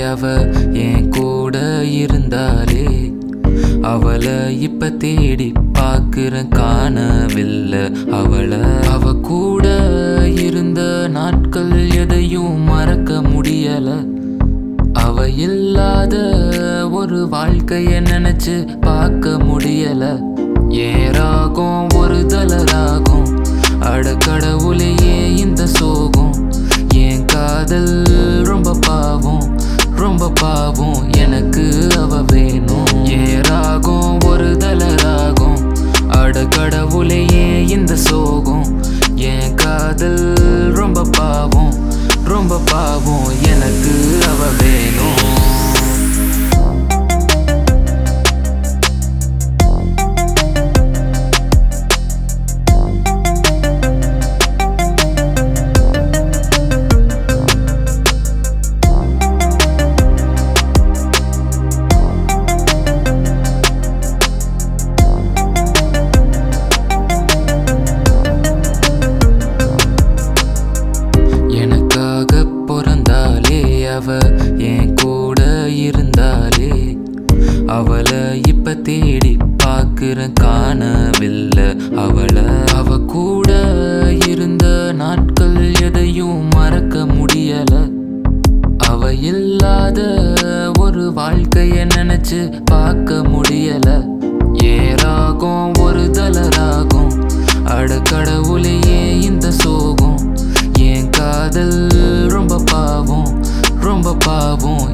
அவ என் கூட இருந்தாலே அவளை இப்ப தேடி பாக்குறேன் காணவில்லை அவளை அவ கூட இருந்த நாட்கள் எதையும் மறக்க முடியல அவ இல்லாத ஒரு வாழ்க்கைய நினைச்சு பார்க்க முடியல ஏராகும் ஒரு தளராகும் அடக்கடவுளையே இந்த சோகம் என் காதல் ரொம்ப பாவம் ரொம்ப பாவம் எனக்கு அவ வேணும் ஏராகும் ஒரு தளராகும் அடக்கடவுளையே இந்த சோகம் என் காதல் ரொம்ப பாவம் ரொம்ப பாவம் எனக்கு அவ வேணும் எனக்காக பிறந்தாலே அவ என் கூட இருந்தாலே அவளை இப்ப தேடி பாக்குறேன் காணவில்லை அவளை அவ கூட இருந்த நாட்கள் எதையும் மறக்க முடியல அவ இல்லாத ஒரு வாழ்க்கைய நினைச்சு பார்க்க முடியல ஏராகும் ஒரு தளராகும் அடக்கடவுளையே இந்த சோகம் என் காதல் ரொம்ப பாவம் ரொம்ப பாவம்